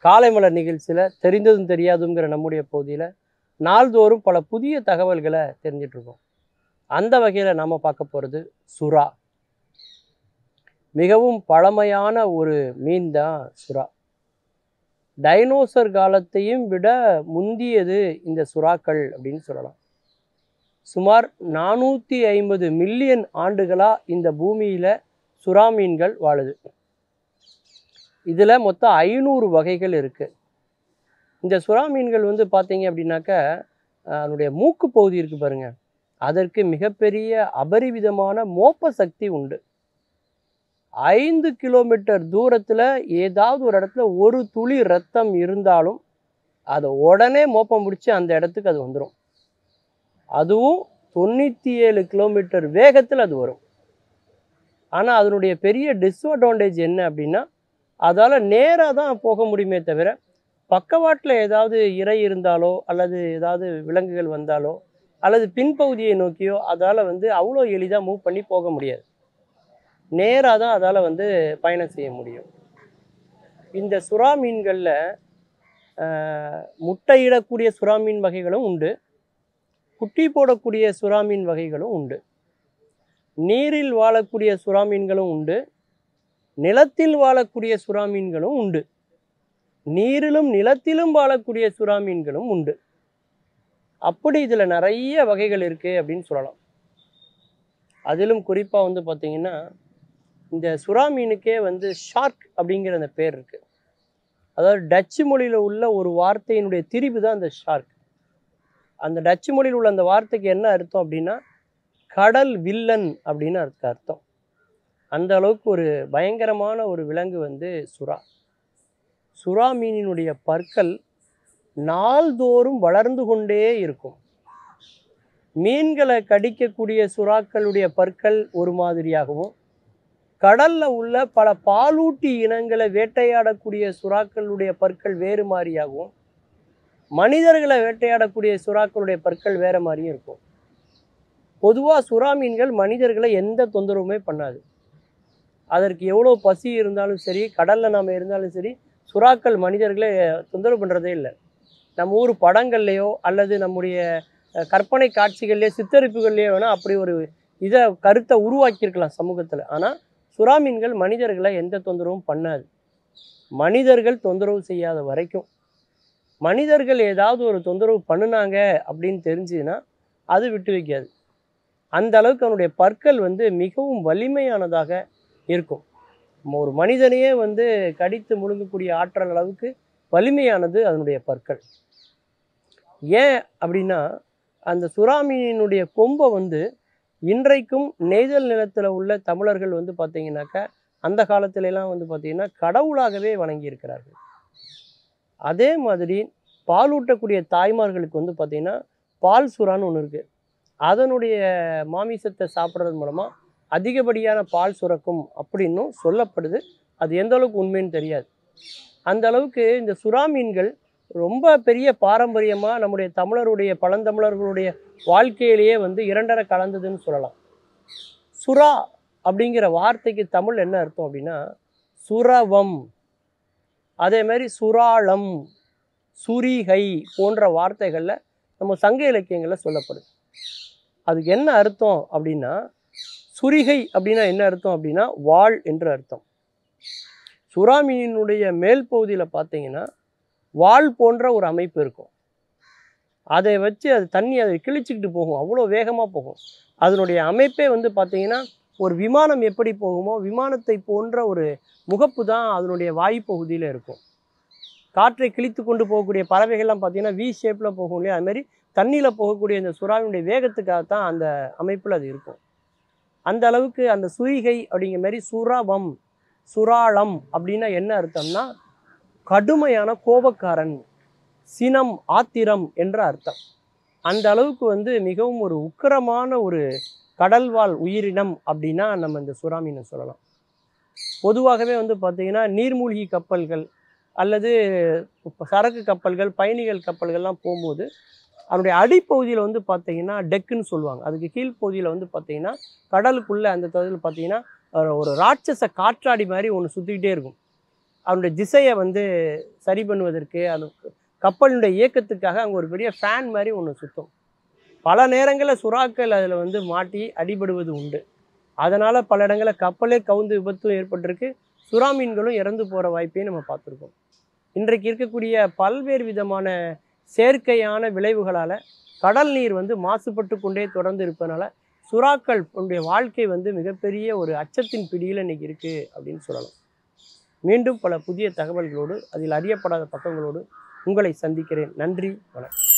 காலைமலர் நிகழ்ச்சியில் தெரிந்ததும் தெரியாதுங்கிற நம்முடைய பகுதியில் நாள்தோறும் பல புதிய தகவல்களை தெரிஞ்சிட்டு இருக்கோம் அந்த வகையில் நாம் பார்க்க போகிறது சுறா மிகவும் பழமையான ஒரு மீன் தான் சுறா டைனோசர் காலத்தையும் விட முந்தியது இந்த சுறாக்கள் அப்படின்னு சொல்லலாம் சுமார் நானூற்றி ஐம்பது மில்லியன் ஆண்டுகளாக இந்த பூமியில் சுறா மீன்கள் வாழுது இதில் மொத்தம் ஐநூறு வகைகள் இருக்குது இந்த சுறா மீன்கள் வந்து பார்த்தீங்க அப்படின்னாக்கா அதனுடைய மூக்கு பகுதி இருக்குது பாருங்க அதற்கு மிகப்பெரிய அபரிவிதமான மோப்ப சக்தி உண்டு ஐந்து கிலோமீட்டர் தூரத்தில் ஏதாவது ஒரு இடத்துல ஒரு துளி ரத்தம் இருந்தாலும் அதை உடனே மோப்பம் முடிச்சு அந்த இடத்துக்கு அது வந்துடும் அதுவும் தொண்ணூற்றி ஏழு கிலோமீட்டர் வேகத்தில் அது வரும் ஆனால் அதனுடைய பெரிய டிஸ்அட்வான்டேஜ் என்ன அப்படின்னா அதால் நேராக தான் போக முடியுமே தவிர பக்கவாட்டில் ஏதாவது இறை இருந்தாலோ அல்லது ஏதாவது விலங்குகள் வந்தாலோ அல்லது பின்பகுதியை நோக்கியோ அதால் வந்து அவ்வளோ எளிதாக மூவ் பண்ணி போக முடியாது நேராக தான் அதால் வந்து பயணம் செய்ய முடியும் இந்த சுறா மீன்களில் முட்டையிடக்கூடிய சுறா மீன் வகைகளும் உண்டு குட்டி போடக்கூடிய சுறா மீன் வகைகளும் உண்டு நீரில் வாழக்கூடிய சுறா மீன்களும் உண்டு நிலத்தில் வாழக்கூடிய சுறா மீன்களும் உண்டு நீரிலும் நிலத்திலும் வாழக்கூடிய சுறா மீன்களும் உண்டு அப்படி இதில் நிறைய வகைகள் இருக்குது அப்படின்னு சொல்லலாம் அதிலும் குறிப்பாக வந்து பார்த்திங்கன்னா இந்த சுறா மீனுக்கே வந்து ஷார்க் அப்படிங்கிற அந்த பேர் இருக்குது அதாவது டச்சு மொழியில் உள்ள ஒரு வார்த்தையினுடைய திரிவு தான் அந்த ஷார்க் அந்த டச்சு மொழியில் உள்ள அந்த வார்த்தைக்கு என்ன அர்த்தம் அப்படின்னா கடல் வில்லன் அப்படின்னு அதுக்கு அர்த்தம் அந்த அளவுக்கு ஒரு பயங்கரமான ஒரு விலங்கு வந்து சுறா சுறா மீனினுடைய பற்கள் நாள்தோறும் வளர்ந்து கொண்டே இருக்கும் மீன்களை கடிக்கக்கூடிய சுறாக்களுடைய பற்கள் ஒரு மாதிரியாகவும் கடல்ல உள்ள பல பாலூட்டி இனங்களை வேட்டையாடக்கூடிய சுறாக்களுடைய பற்கள் வேறு மாதிரியாகவும் மனிதர்களை வேட்டையாடக்கூடிய சுறாக்களுடைய பற்கள் வேற மாதிரியும் இருக்கும் பொதுவாக சுறா மீன்கள் மனிதர்களை எந்த தொந்தரவுமே பண்ணாது அதற்கு எவ்வளோ பசி இருந்தாலும் சரி கடலில் நாம் இருந்தாலும் சரி சுறாக்கள் மனிதர்களை தொந்தரவு பண்ணுறதே இல்லை நம்ம ஊர் படங்கள்லையோ அல்லது நம்முடைய அஹ், கற்பனை காட்சிகள்லையோ சித்தரிப்புகள்லையோ வேணால் அப்படி ஒரு இதை கருத்தை உருவாக்கியிருக்கலாம் சமூகத்தில் ஆனால் சுறா மீன்கள் மனிதர்களை எந்த தொந்தரவும் பண்ணாது மனிதர்கள் தொந்தரவு செய்யாத வரைக்கும் மனிதர்கள் ஏதாவது ஒரு தொந்தரவு பண்ணுனாங்க அப்படின்னு தெரிஞ்சுதுன்னா அது விட்டு வைக்காது அந்த அளவுக்கு அவனுடைய பற்கள் வந்து மிகவும் வலிமையானதாக இருக்கும் நம்ம ஒரு மனிதனையே வந்து கடித்து முழுங்கக்கூடிய ஆற்றல் அளவுக்கு வலிமையானது அதனுடைய பற்கள் ஏன் அப்படின்னா அந்த சுறாமீனினுடைய கொம்பை வந்து இன்றைக்கும் நெய்தல் நிலத்தில் உள்ள தமிழர்கள் வந்து பார்த்தீங்கன்னாக்கா அந்த காலத்துல எல்லாம் வந்து பார்த்தீங்கன்னா கடவுளாகவே வணங்கியிருக்கிறார்கள் அதே மாதிரி பாலூட்டக்கூடிய தாய்மார்களுக்கு வந்து பார்த்தீங்கன்னா பால் சுறான்னு ஒன்று இருக்குது அதனுடைய மாமிசத்தை சாப்பிட்றது மூலமாக அதிகப்படியான பால் சுரக்கும் அப்படின்னும் சொல்லப்படுது அது எந்த அளவுக்கு உண்மைன்னு தெரியாது அந்த அளவுக்கு இந்த சுறா மீன்கள் ரொம்ப பெரிய பாரம்பரியமாக நம்முடைய தமிழருடைய பழந்தமிழர்களுடைய வாழ்க்கையிலேயே வந்து இரண்டரை கலந்ததுன்னு சொல்லலாம் சுறா அப்படிங்கிற வார்த்தைக்கு தமிழ் என்ன அர்த்தம் அப்படின்னா சுரவம் அதே மாதிரி சுராளம் சுரிகை போன்ற வார்த்தைகளில் நம்ம சங்க இலக்கியங்களில் சொல்லப்படுது அதுக்கு என்ன அர்த்தம் அப்படின்னா சுரிகை அப்படின்னா என்ன அர்த்தம் அப்படின்னா வாள் என்று அர்த்தம் சுறா மீனினுடைய மேல் பகுதியில் பார்த்தீங்கன்னா வாள் போன்ற ஒரு அமைப்பு இருக்கும் அதை வச்சு அது தண்ணி அதை கிழிச்சிக்கிட்டு போகும் அவ்வளோ வேகமாக போகும் அதனுடைய அமைப்பே வந்து பார்த்தீங்கன்னா ஒரு விமானம் எப்படி போகுமோ விமானத்தை போன்ற ஒரு முகப்பு தான் அதனுடைய வாய் பகுதியில் இருக்கும் காற்றை கிழித்து கொண்டு போகக்கூடிய பறவைகள்லாம் பார்த்தீங்கன்னா வி ஷேப்பில் போகும் இல்லையா அது மாதிரி தண்ணியில் போகக்கூடிய இந்த சுறாவினுடைய வேகத்துக்காக தான் அந்த அமைப்பில் அது இருக்கும் அந்த அளவுக்கு அந்த சுரிகை அப்படிங்கிற மாதிரி சுரவம் சுராளம் அப்படின்னா என்ன அர்த்தம்னா கடுமையான கோபக்காரன் சினம் ஆத்திரம் என்ற அர்த்தம் அந்த அளவுக்கு வந்து மிகவும் ஒரு உக்கிரமான ஒரு கடல்வாழ் உயிரினம் அப்படின்னா நம்ம இந்த சுறா மீனை சொல்லலாம் பொதுவாகவே வந்து பார்த்திங்கன்னா நீர்மூழ்கி கப்பல்கள் அல்லது இப்ப சரக்கு கப்பல்கள் பயணிகள் கப்பல்கள்லாம் போகும்போது அதனுடைய அடிப்பகுதியில் வந்து பார்த்தீங்கன்னா டெக்குன்னு சொல்லுவாங்க அதுக்கு கீழ்ப்பகுதியில் வந்து பார்த்தீங்கன்னா கடலுக்குள்ளே அந்த தொழில் பார்த்தீங்கன்னா ஒரு- ஒரு ராட்சச காற்றாடி மாதிரி ஒன்று சுற்றிக்கிட்டே இருக்கும் அதனுடைய திசையை வந்து சரி பண்ணுவதற்கு அந்த கப்பலினுடைய இயக்கத்துக்காக அங்கே ஒரு பெரிய ஃபேன் மாதிரி ஒன்று சுற்றும் பல நேரங்களில் சுறாக்கள் அதில் வந்து மாட்டி அடிபடுவது உண்டு அதனால் பல இடங்களில் கப்பலே கவுந்து விபத்தும் ஏற்பட்டிருக்கு சுறா மீன்களும் இறந்து போகிற வாய்ப்பையும் நம்ம பார்த்துருக்கோம் இன்றைக்கு இருக்கக்கூடிய பல்வேறு விதமான செயற்கையான விளைவுகளால் கடல் நீர் வந்து மாசுபட்டு கொண்டே தொடர்ந்து இருப்பதனால சுறாக்கள் உடைய வாழ்க்கை வந்து மிகப்பெரிய ஒரு அச்சத்தின் பிடியில் இன்னைக்கு இருக்குது அப்படின்னு சொல்லலாம் மீண்டும் பல புதிய தகவல்களோடு அதில் அறியப்படாத பக்கங்களோடு உங்களை சந்திக்கிறேன் நன்றி வணக்கம்